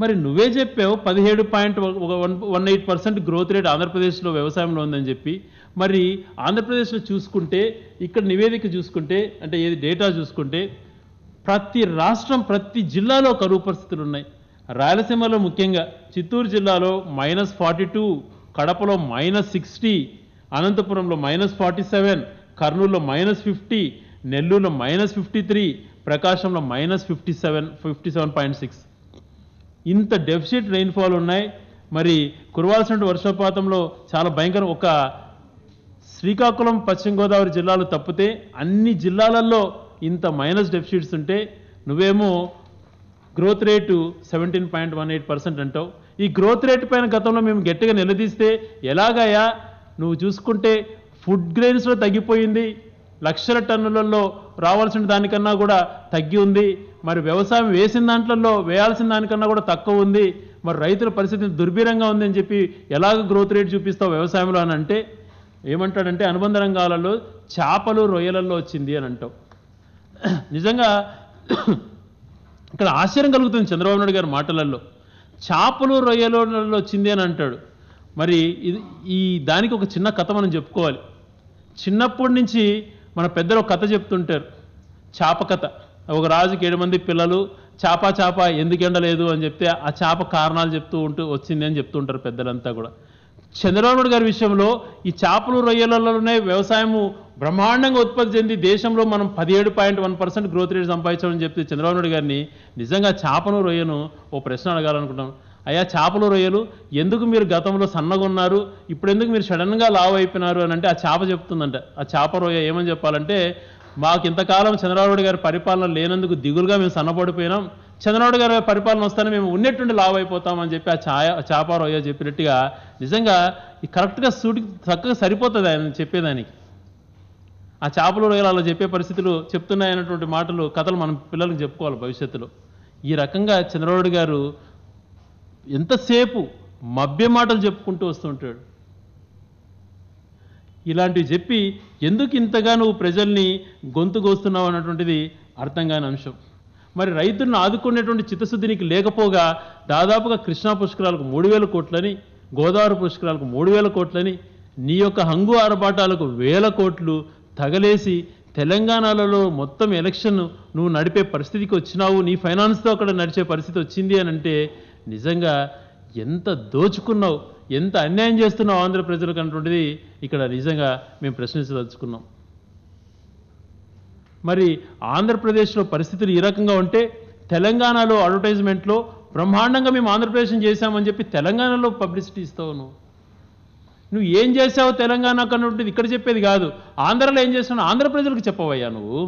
మరి నువ్వే చెప్పావు పదిహేడు point one one eight percent growth rate ఆంధ్రప్రదేశ్లో వ్యవసాయంలో ఉందని చెప్పి మరి ఆంధ్రప్రదేశ్లో చూసుకుంటే ఇక్కడ నివేదిక చూసుకుంటే అంటే ఏది డేటా చూసుకుంటే ప్రతి రాష్ట్రం ప్రతి జిల్లాలో కరువు పరిస్థితులు ఉన్నాయి రాయలసీమలో ముఖ్యంగా చిత్తూరు జిల్లాలో మైనస్ ఫార్టీ టూ కడపలో మైనస్ సిక్స్టీ అనంతపురంలో మైనస్ ఫార్టీ సెవెన్ కర్నూలులో మైనస్ ఫిఫ్టీ నెల్లూరులో మైనస్ ఫిఫ్టీ త్రీ ప్రకాశంలో minus fifty seven fifty seven point six ఇంత డెఫిసిట్ రెయిన్ఫాల్ ఉన్నాయి మరి కురవాల్సిన వర్షపాతంలో చాలా భయంకర ఒక శ్రీకాకుళం పశ్చిమ గోదావరి జిల్లాలు తప్పితే అన్ని జిల్లాలలో ఇంత మైనస్ డెఫిసిట్స్ ఉంటే నువ్వేమో growth rate seventeen point one eight percent అంటావు ఈ గ్రోత్ రేట్ పైన గతంలో మేము గట్టిగా నిలదీస్తే ఎలాగయ్యా నువ్వు చూసుకుంటే ఫుడ్ గ్రెయిన్స్లో తగ్గిపోయింది లక్షల టన్నులలో రావాల్సిన దానికన్నా కూడా తగ్గి ఉంది మరి వ్యవసాయం వేసిన దాంట్లో వేయాల్సిన దానికన్నా కూడా తక్కువ ఉంది మరి రైతుల పరిస్థితి దుర్భరంగా ఉంది అని చెప్పి ఎలాగ గ్రోత్ రేట్ చూపిస్తావు వ్యవసాయంలో అని అంటే ఏమంటాడంటే అనుబంధ రంగాలలో చేపలు రొయ్యలలో వచ్చింది అని అంటావు నిజంగా ఇక్కడ ఆశ్చర్యం కలుగుతుంది చంద్రబాబు నాయుడు గారి మాటలలో చేపలు రొయ్యలలో వచ్చింది అని అంటాడు మరి ఇది ఈ దానికి ఒక చిన్న కథ మనం చెప్పుకోవాలి చిన్నప్పటి నుంచి మన పెద్దలు ఒక కథ చెప్తుంటారు చేప కథ ఒక రాజుకి ఏడు మంది పిల్లలు చేప చేప ఎందుకు ఎండలేదు అని చెప్తే ఆ చేప కారణాలు చెప్తూ ఉంటూ వచ్చింది అని చెప్తుంటారు పెద్దలంతా కూడా చంద్రబాబు నాయుడు గారి విషయంలో ఈ చేపలు రొయ్యలలోనే వ్యవసాయము బ్రహ్మాండంగా ఉత్పత్తి చెంది దేశంలో మనం పదిహేడు point one percent growth rate సంపాదించామని చెప్తే చంద్రబాబు నాయుడు గారిని నిజంగా చేపను రొయ్యను ఓ ప్రశ్న అడగాలనుకుంటాం అయ్యా చేపలు రొయ్యలు ఎందుకు మీరు గతంలో సన్నగా ఉన్నారు ఇప్పుడు ఎందుకు మీరు సడన్గా లావ్ అయిపోయినారు అని అంటే ఆ చేప చెప్తుందంట ఆ చేప రొయ్య ఏమని చెప్పాలంటే మాకు ఇంతకాలం చంద్రబాబు నాయుడు గారి పరిపాలన లేనందుకు దిగులుగా మేము సన్నపడిపోయినాం చంద్రబాబు గారి పరిపాలన వస్తానే మేము ఉన్నట్టుండి లావ్ అయిపోతామని చెప్పి ఆ ఛాయ చేప రొయ్య చెప్పినట్టుగా నిజంగా ఈ కరెక్ట్గా సూటి చక్కగా సరిపోతుంది ఆయన చెప్పేదానికి ఆ చేపలు రొయ్యలు అలా చెప్పే పరిస్థితులు చెప్తున్నాయన్నటువంటి మాటలు కథలు మనం పిల్లలకు చెప్పుకోవాలి భవిష్యత్తులో ఈ రకంగా చంద్రబాబు గారు ఎంతసేపు మభ్య మాటలు చెప్పుకుంటూ వస్తుంటాడు ఇలాంటివి చెప్పి ఎందుకు ఇంతగా నువ్వు ప్రజల్ని గొంతు కోస్తున్నావు అన్నటువంటిది అర్థం కాని అంశం మరి రైతులను ఆదుకునేటువంటి చిత్తశుద్ధి నీకు లేకపోగా దాదాపుగా కృష్ణా పుష్కరాలకు మూడు వేల కోట్లని గోదావరి పుష్కరాలకు మూడు వేల కోట్లని నీ యొక్క హంగు ఆరబాటాలకు వేల కోట్లు తగలేసి తెలంగాణలో మొత్తం ఎలక్షన్ నువ్వు నడిపే పరిస్థితికి వచ్చినావు నీ ఫైనాన్స్తో అక్కడ నడిచే పరిస్థితి వచ్చింది అని అంటే నిజంగా ఎంత దోచుకున్నావు ఎంత అన్యాయం చేస్తున్నావు ఆంధ్ర ప్రజలకు అన్నటువంటిది ఇక్కడ నిజంగా మేము ప్రశ్నించదలుచుకున్నాం మరి ఆంధ్రప్రదేశ్లో పరిస్థితులు ఈ రకంగా ఉంటే తెలంగాణలో అడ్వర్టైజ్మెంట్లో బ్రహ్మాండంగా మేము ఆంధ్రప్రదేశ్ చేశామని చెప్పి తెలంగాణలో పబ్లిసిటీ ఇస్తావు నువ్వు నువ్వు ఏం చేసావు తెలంగాణ కన్నటువంటిది ఇక్కడ చెప్పేది కాదు ఆంధ్రలో ఏం చేస్తున్నావు ఆంధ్ర ప్రజలకు చెప్పవయ్యా నువ్వు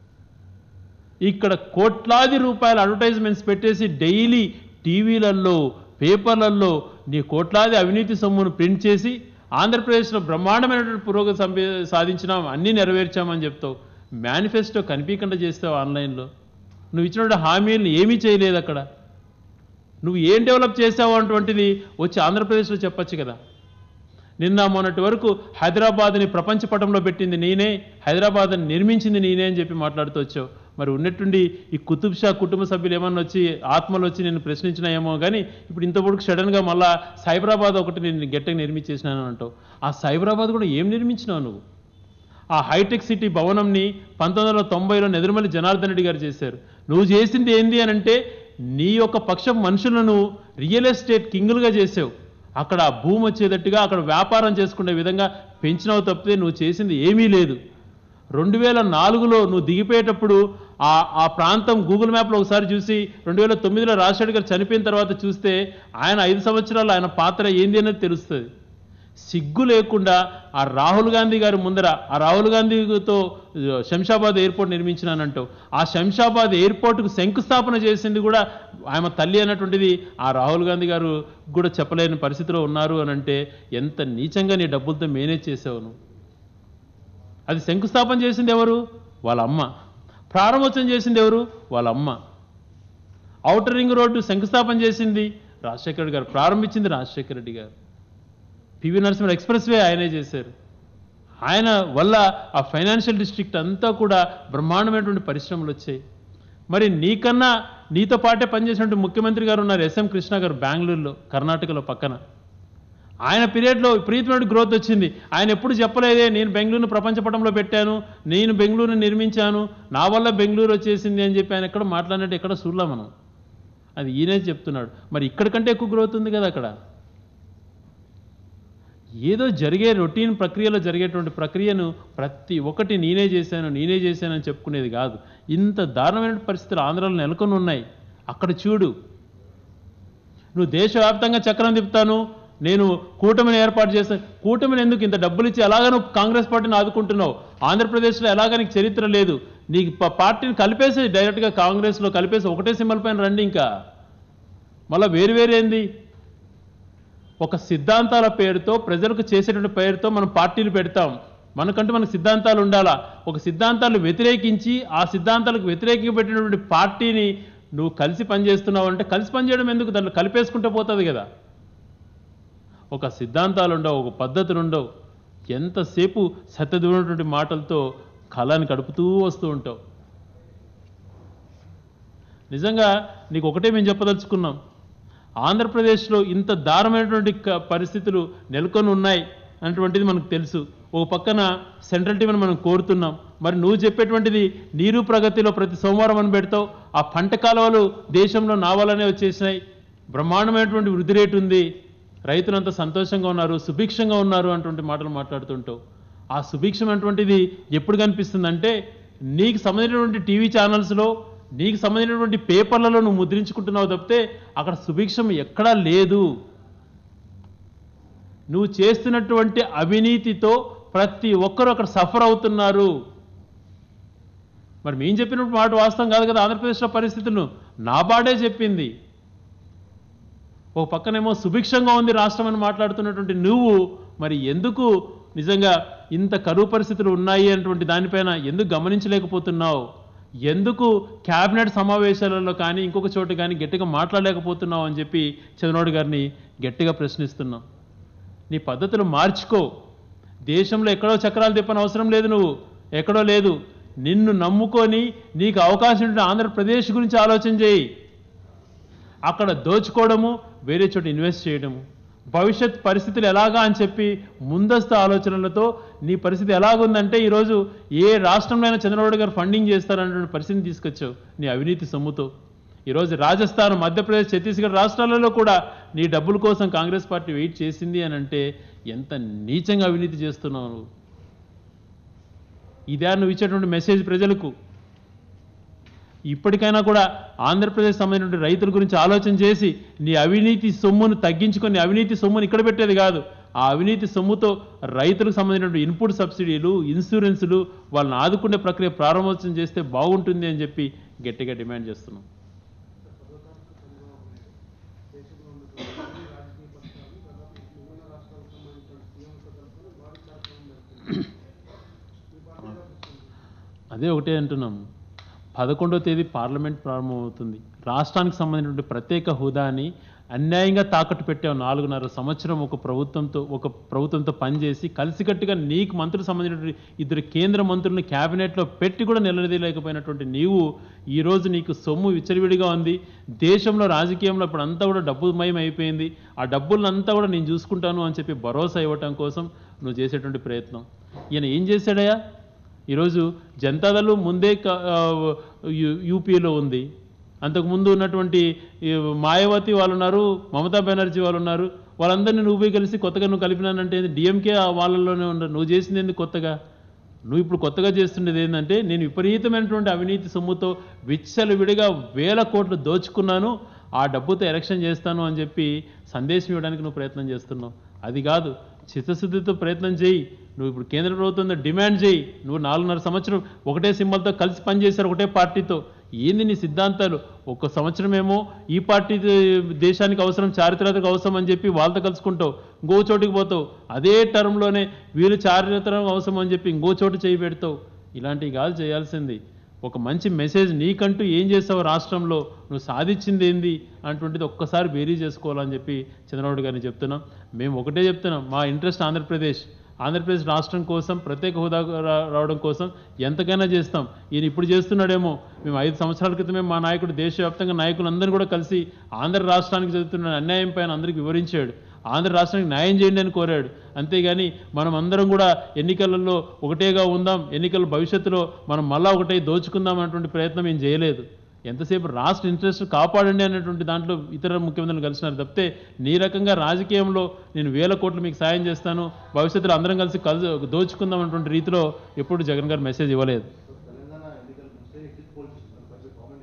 ఇక్కడ కోట్లాది రూపాయల అడ్వర్టైజ్మెంట్స్ పెట్టేసి డైలీ టీవీలలో పేపర్లలో నీ కోట్లాది అవినీతి సొమ్మును ప్రింట్ చేసి ఆంధ్రప్రదేశ్లో బ్రహ్మాండమైనటువంటి పురోగతి సంపే సాధించినాం అన్నీ నెరవేర్చామని చెప్తావు మేనిఫెస్టో కనిపించకుండా చేస్తావు ఆన్లైన్లో నువ్వు ఇచ్చినటువంటి హామీలను ఏమీ చేయలేదు అక్కడ నువ్వు ఏం డెవలప్ చేసావు అటువంటిది వచ్చి ఆంధ్రప్రదేశ్లో చెప్పొచ్చు కదా నిన్న మొన్నటి వరకు హైదరాబాద్ని ప్రపంచ పటంలో పెట్టింది నేనే హైదరాబాద్ని నిర్మించింది నేనే అని చెప్పి మాట్లాడుతూ వచ్చావు మరి ఉన్నట్టుండి ఈ కుతుబ్ షా కుటుంబ సభ్యులు ఏమన్నా వచ్చి ఆత్మలు వచ్చి నేను ప్రశ్నించినాయేమో కానీ ఇప్పుడు ఇంతవరకు సడన్గా మళ్ళా సైబరాబాద్ ఒకటి నేను గట్టిగా నిర్మించేసినాను అంటావు ఆ సైబరాబాద్ కూడా ఏం నిర్మించినావు నువ్వు ఆ హైటెక్ సిటీ భవనంని పంతొమ్మిది వందల తొంభైలో నెదురుమల్లి జనార్దన్ రెడ్డి గారు చేశారు నువ్వు చేసింది ఏంది అని అంటే నీ యొక్క పక్షం మనుషులను రియల్ ఎస్టేట్ కింగులుగా చేసావు అక్కడ ఆ భూమి వచ్చేటట్టుగా అక్కడ వ్యాపారం చేసుకునే విధంగా పెంచినావు తప్పితే నువ్వు చేసింది ఏమీ లేదు రెండు వేల నాలుగులో నువ్వు దిగిపోయేటప్పుడు ఆ ఆ ప్రాంతం గూగుల్ మ్యాప్లో ఒకసారి చూసి రెండు వేల తొమ్మిదిలో రాజశేఖర్ గారు చనిపోయిన తర్వాత చూస్తే ఆయన ఐదు సంవత్సరాలు ఆయన పాత్ర ఏంది అనేది తెలుస్తుంది సిగ్గు లేకుండా ఆ రాహుల్ గాంధీ గారి ముందర ఆ రాహుల్ గాంధీతో శంషాబాద్ ఎయిర్పోర్ట్ నిర్మించినానంటావు ఆ శంషాబాద్ ఎయిర్పోర్ట్కు శంకుస్థాపన చేసింది కూడా ఆమె తల్లి అన్నటువంటిది ఆ రాహుల్ గాంధీ గారు కూడా చెప్పలేని పరిస్థితిలో ఉన్నారు అని అంటే ఎంత నీచంగా నీ డబ్బులతో మేనేజ్ చేసావు నువ్వు అది శంకుస్థాపన చేసింది ఎవరు వాళ్ళ అమ్మ ప్రారంభోత్సవం చేసింది ఎవరు వాళ్ళ అమ్మ ఔటర్ రింగ్ రోడ్డు శంకుస్థాపన చేసింది రాజశేఖర రెడ్డి గారు ప్రారంభించింది రాజశేఖర రెడ్డి గారు పివి నరసింహ ఎక్స్ప్రెస్ వే ఆయనే చేశారు ఆయన వల్ల ఆ ఫైనాన్షియల్ డిస్ట్రిక్ట్ అంతా కూడా బ్రహ్మాండమైనటువంటి పరిశ్రమలు వచ్చాయి మరి నీకన్నా నీతో పాటే పనిచేసినటువంటి ముఖ్యమంత్రి గారు ఉన్నారు ఎస్ఎం కృష్ణ గారు బెంగళూరులో కర్ణాటకలో పక్కన ఆయన పీరియడ్లో విపరీతమైన గ్రోత్ వచ్చింది ఆయన ఎప్పుడు చెప్పలేదే నేను బెంగళూరును ప్రపంచ పటంలో పెట్టాను నేను బెంగళూరుని నిర్మించాను నా వల్ల బెంగళూరు వచ్చేసింది అని చెప్పి ఆయన ఎక్కడ మాట్లాడినట్టు ఎక్కడ చూడలే మనం అది ఈయనే చెప్తున్నాడు మరి ఇక్కడ కంటే ఎక్కువ గ్రోత్ ఉంది కదా అక్కడ ఏదో జరిగే రొటీన్ ప్రక్రియలో జరిగేటువంటి ప్రక్రియను ప్రతి ఒక్కటి నేనే చేశాను నేనే చేశానని చెప్పుకునేది కాదు ఇంత దారుణమైన పరిస్థితులు ఆంధ్రాలో నెలకొని ఉన్నాయి అక్కడ చూడు నువ్వు దేశవ్యాప్తంగా చక్రం తిప్పుతాను నేను కూటమిని ఏర్పాటు చేస్తాను కూటమిని ఎందుకు ఇంత డబ్బులు ఇచ్చి ఎలాగ నువ్వు కాంగ్రెస్ పార్టీని ఆదుకుంటున్నావు ఆంధ్రప్రదేశ్లో ఎలాగ నీకు చరిత్ర లేదు నీకు ప- పార్టీని కలిపేసి డైరెక్ట్గా కాంగ్రెస్లో కలిపేసి ఒకటే సింబల్ పైన రండి ఇంకా మళ్ళీ వేరు వేరేంది ఒక సిద్ధాంతాల పేరుతో ప్రజలకు చేసేటువంటి పేరుతో మనం పార్టీలు పెడతాం మనకంటూ మనకు సిద్ధాంతాలు ఉండాలా ఒక సిద్ధాంతాలు వ్యతిరేకించి ఆ సిద్ధాంతాలకు వ్యతిరేకంగా పెట్టినటువంటి పార్టీని నువ్వు కలిసి పనిచేస్తున్నావు అంటే కలిసి పనిచేయడం ఎందుకు దాంట్లో కలిపేసుకుంటూ పోతుంది కదా ఒక సిద్ధాంతాలు ఉండవు ఒక పద్ధతులు ఉండవు ఎంతసేపు సత్యదూరటువంటి మాటలతో కళని గడుపుతూ వస్తూ ఉంటావు నిజంగా నీకు ఒకటే మేము చెప్పదలుచుకున్నాం ఆంధ్రప్రదేశ్లో ఇంత దారుణమైనటువంటి క- పరిస్థితులు నెలకొని ఉన్నాయి అన్నటువంటిది మనకు తెలుసు ఓ పక్కన సెంట్రల్ టీంని మనం కోరుతున్నాం మరి నువ్వు చెప్పేటువంటిది నీరు ప్రగతిలో ప్రతి సోమవారం అని పెడతావు ఆ పంట కాలువలు దేశంలో నావాలనే వచ్చేసినాయి బ్రహ్మాండమైనటువంటి వృద్ధి రేటు ఉంది రైతులంతా సంతోషంగా ఉన్నారు సుభిక్షంగా ఉన్నారు అటువంటి మాటలు మాట్లాడుతుంటావు ఆ సుభిక్షం అటువంటిది ఎప్పుడు కనిపిస్తుందంటే నీకు సంబంధించినటువంటి టీవీ ఛానల్స్లో నీకు సంబంధించినటువంటి పేపర్లలో నువ్వు ముద్రించుకుంటున్నావు తప్పితే అక్కడ సుభిక్షం ఎక్కడా లేదు నువ్వు చేస్తున్నటువంటి అవినీతితో ప్రతి ఒక్కరూ అక్కడ సఫర్ అవుతున్నారు మరి మేము చెప్పినప్పుడు మాట వాస్తవం కాదు కదా ఆంధ్రప్రదేశ్లో పరిస్థితులను నాబార్డే చెప్పింది ఓ పక్కనేమో సుభిక్షంగా ఉంది రాష్ట్రం అని మాట్లాడుతున్నటువంటి నువ్వు మరి ఎందుకు నిజంగా ఇంత కరువు పరిస్థితులు ఉన్నాయి అన్నటువంటి దానిపైన ఎందుకు గమనించలేకపోతున్నావు ఎందుకు క్యాబినెట్ సమావేశాలలో కానీ ఇంకొక చోట కానీ గట్టిగా మాట్లాడలేకపోతున్నావు అని చెప్పి చంద్రబాబు గారిని గట్టిగా ప్రశ్నిస్తున్నాం నీ పద్ధతులు మార్చుకో దేశంలో ఎక్కడో చక్రాలు తిప్పని అవసరం లేదు నువ్వు ఎక్కడో లేదు నిన్ను నమ్ముకొని నీకు అవకాశం ఉంటే ఆంధ్రప్రదేశ్ గురించి ఆలోచన చేయి అక్కడ దోచుకోవడము వేరే చోట ఇన్వెస్ట్ చేయడము భవిష్యత్ పరిస్థితులు ఎలాగా అని చెప్పి ముందస్తు ఆలోచనలతో నీ పరిస్థితి ఎలాగుందంటే ఈరోజు ఏ రాష్ట్రంలో అయినా చంద్రబాబు గారు ఫండింగ్ చేస్తారనేటువంటి పరిస్థితిని తీసుకొచ్చావు నీ అవినీతి సొమ్ముతో ఈరోజు రాజస్థాన్ మధ్యప్రదేశ్ ఛత్తీస్గఢ్ రాష్ట్రాలలో కూడా నీ డబ్బుల కోసం కాంగ్రెస్ పార్టీ వెయిట్ చేసింది అని అంటే ఎంత నీచంగా అవినీతి చేస్తున్నావు నువ్వు ఇదే నువ్వు ఇచ్చేటువంటి మెసేజ్ ప్రజలకు ఇప్పటికైనా కూడా ఆంధ్రప్రదేశ్ సంబంధించిన రైతుల గురించి ఆలోచన చేసి నీ అవినీతి సొమ్మును తగ్గించుకొని నీ అవినీతి సొమ్మును ఇక్కడ పెట్టేది కాదు ఆ అవినీతి సొమ్ముతో రైతులకు సంబంధించిన ఇన్పుట్ సబ్సిడీలు ఇన్సూరెన్సులు వాళ్ళని ఆదుకునే ప్రక్రియ ప్రారంభోత్సవం చేస్తే బాగుంటుంది అని చెప్పి గట్టిగా డిమాండ్ చేస్తున్నాం అదే ఒకటే అంటున్నాము పదకొండో తేదీ పార్లమెంట్ ప్రారంభమవుతుంది రాష్ట్రానికి సంబంధించిన ప్రత్యేక హోదాని అన్యాయంగా తాకట్టు పెట్టావు నాలుగున్నర సంవత్సరం ఒక ప్రభుత్వంతో ఒక ప్రభుత్వంతో పనిచేసి కలిసికట్టుగా నీకు మంత్రులకు సంబంధించిన ఇద్దరు కేంద్ర మంత్రులను క్యాబినెట్లో పెట్టి కూడా నిలదీయలేకపోయినటువంటి నీవు ఈరోజు నీకు సొమ్ము విచ్చలవిడిగా ఉంది దేశంలో రాజకీయంలో ఇప్పుడు అంతా కూడా డబ్బుమయం అయిపోయింది ఆ డబ్బులంతా కూడా నేను చూసుకుంటాను అని చెప్పి భరోసా ఇవ్వటం కోసం నువ్వు చేసేటువంటి ప్రయత్నం ఈయన ఏం చేశాడయ్యా ఈరోజు జనతాదళ్ ముందే క- ఆ, యు- యూపీలో ఉంది అంతకుముందు ఉన్నటువంటి ఈ మాయావతి వాళ్ళు ఉన్నారు మమతా బెనర్జీ వాళ్ళు ఉన్నారు వాళ్ళందరినీ నువ్వు పోయి కలిసి కొత్తగా నువ్వు కలిపినానంటే డిఎంకే వాళ్ళలోనే ఉండరు నువ్వు చేసింది ఏంది కొత్తగా నువ్వు ఇప్పుడు కొత్తగా చేస్తుండేది ఏంటంటే నేను విపరీతమైనటువంటి అవినీతి సొమ్ముతో విచ్చలు విడిగా వేల కోట్లు దోచుకున్నాను ఆ డబ్బుతో ఎలక్షన్ చేస్తాను అని చెప్పి సందేశం ఇవ్వడానికి నువ్వు ప్రయత్నం చేస్తున్నావు అది కాదు చిత్తశుద్ధితో ప్రయత్నం చేయి నువ్వు ఇప్పుడు కేంద్ర ప్రభుత్వంతో డిమాండ్ చేయి నువ్వు నాలుగున్నర సంవత్సరం ఒకటే సింబల్తో కలిసి పనిచేశారు ఒకటే పార్టీతో ఏంది నీ సిద్ధాంతాలు ఒక సంవత్సరమేమో ఈ పార్టీ దే- దేశానికి అవసరం చారిత్రక అవసరం అని చెప్పి వాళ్ళతో కలుసుకుంటావు ఇంకో చోటుకి పోతావు అదే టర్మ్లోనే వీళ్ళు చారిత్రక అవసరం అని చెప్పి ఇంకో చోటు చేయి పెడతావు ఇలాంటివి కాదు చేయాల్సింది ఒక మంచి మెసేజ్ నీకంటూ ఏం చేస్తావు రాష్ట్రంలో నువ్వు సాధించింది ఏంది అటువంటిది ఒక్కసారి బేరీ చేసుకోవాలని చెప్పి చంద్రబాబు గారిని చెప్తున్నాం మేము ఒకటే చెప్తున్నాం మా ఇంట్రెస్ట్ ఆంధ్రప్రదేశ్ ఆంధ్రప్రదేశ్ రాష్ట్రం కోసం ప్రత్యేక హోదా రా- రావడం కోసం ఎంతకైనా చేస్తాం ఈయన ఇప్పుడు చేస్తున్నాడేమో మేము ఐదు సంవత్సరాల క్రితమే మా నాయకుడు దేశవ్యాప్తంగా నాయకులందరూ కూడా కలిసి ఆంధ్ర రాష్ట్రానికి జరుగుతున్న అన్యాయం పైన అందరికీ వివరించాడు ఆంధ్ర రాష్ట్రానికి న్యాయం చేయండి అని కోరాడు అంతేగాని మనం అందరం కూడా ఎన్నికలలో ఒకటేగా ఉందాం ఎన్నికల భవిష్యత్తులో మనం మళ్ళా ఒకటే దోచుకుందాం అన్నటువంటి ప్రయత్నం ఏం చేయలేదు ఎంతసేపు రాష్ట్ర ఇంట్రెస్ట్ కాపాడండి అనేటువంటి దాంట్లో ఇతర ముఖ్యమంత్రులు కలిసినారు తప్పితే నీ రకంగా రాజకీయంలో నేను వేల కోట్లు మీకు సాయం చేస్తాను భవిష్యత్తులో అందరం కలిసి కలిసి దోచుకుందాం అన్నటువంటి రీతిలో ఎప్పుడు జగన్ గారు మెసేజ్ ఇవ్వలేదు తెలంగాణ ఎన్నికల ముందే ఎగ్జిట్ పోల్స్ ఇస్తున్నారు కామెంట్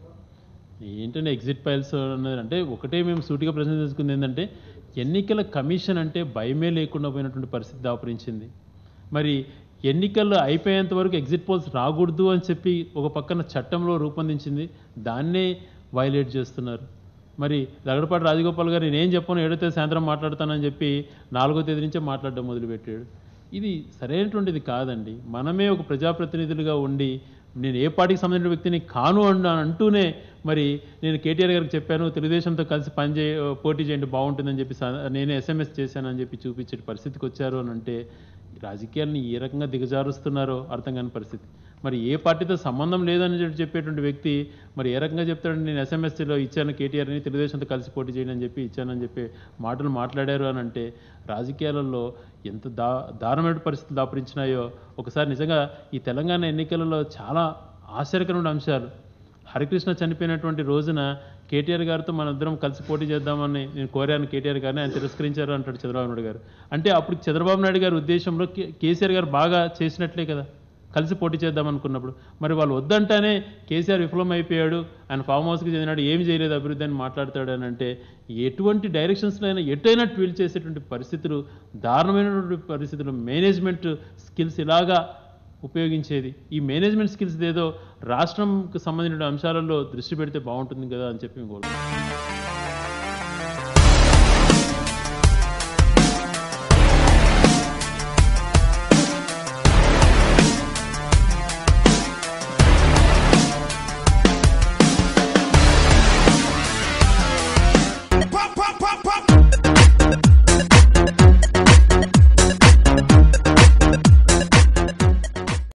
ఏంటి ఏంటంటే ఎగ్జిట్ ఫైల్స్ అన్నది అంటే ఒకటే మేము సూటిగా ప్రశ్న చేసుకుంది ఏంటంటే ఎన్నికల కమిషన్ అంటే భయమే లేకుండా పోయినటువంటి పరిస్థితి దాపరించింది మరి ఎన్నికలు అయిపోయేంత వరకు ఎగ్జిట్ పోల్స్ రాకూడదు అని చెప్పి ఒక పక్కన చట్టంలో రూపొందించింది దాన్నే వైలేట్ చేస్తున్నారు మరి లగడపాటి రాజగోపాల్ గారు నేనేం చెప్పను ఏడో తేదీ సాయంత్రం మాట్లాడతానని చెప్పి నాలుగో తేదీ నుంచే మాట్లాడడం మొదలుపెట్టాడు ఇది సరైనటువంటిది కాదండి మనమే ఒక ప్రజాప్రతినిధులుగా ఉండి నేను ఏ పార్టీకి సంబంధించిన వ్యక్తిని కాను అన్న అంటూనే మరి నేను కేటీఆర్ గారికి చెప్పాను తెలుగుదేశంతో కలిసి పని చే పోటీ చేయండి బాగుంటుందని చెప్పి స- నేనే ఎస్ఎంఎస్ చేశానని చెప్పి చూపించే పరిస్థితికి వచ్చారు అని అంటే రాజకీయాల్ని ఏ రకంగా దిగజారుస్తున్నారో అర్థం కాని పరిస్థితి మరి ఏ పార్టీతో సంబంధం లేదని చెప్పి చెప్పేటువంటి వ్యక్తి మరి ఏ రకంగా చెప్తాడు నేను ఎస్ఎంఎస్లో ఇచ్చాను కేటీఆర్ని తెలుగుదేశంతో కలిసి పోటీ చేయండి అని చెప్పి ఇచ్చానని చెప్పి మాటలు మాట్లాడారు అని అంటే రాజకీయాలలో ఎంత దా దారుణమైన పరిస్థితులు దాపరించినాయో ఒకసారి నిజంగా ఈ తెలంగాణ ఎన్నికలలో చాలా ఆశ్చర్యకరమైన అంశాలు హరికృష్ణ చనిపోయినటువంటి రోజున కేటీఆర్ గారితో మన ఇద్దరం కలిసి పోటీ చేద్దామని నేను కోరాను కేటీఆర్ గారిని ఆయన తిరస్కరించారు అంటాడు చంద్రబాబు నాయుడు గారు అంటే అప్పుడు చంద్రబాబు నాయుడు గారి ఉద్దేశంలో కే- కేసీఆర్ గారు బాగా చేసినట్లే కదా కలిసి పోటీ చేద్దాం అనుకున్నప్పుడు మరి వాళ్ళు వద్దంటానే కేసీఆర్ విఫలం అయిపోయాడు ఆయన ఫామ్ హౌస్కి చెందినాడు ఏం చేయలేదు అభివృద్ధి అని మాట్లాడతాడు అని అంటే ఎటువంటి డైరెక్షన్స్లో అయినా ఎటైనా ట్వీల్ చేసేటువంటి పరిస్థితులు దారుణమైనటువంటి పరిస్థితులు మేనేజ్మెంట్ స్కిల్స్ ఇలాగా ఉపయోగించేది ఈ మేనేజ్మెంట్ స్కిల్స్ ఏదో రాష్ట్రంకి సంబంధించిన అంశాలలో దృష్టి పెడితే బాగుంటుంది కదా అని చెప్పి మేము కోరుకుంటున్నాం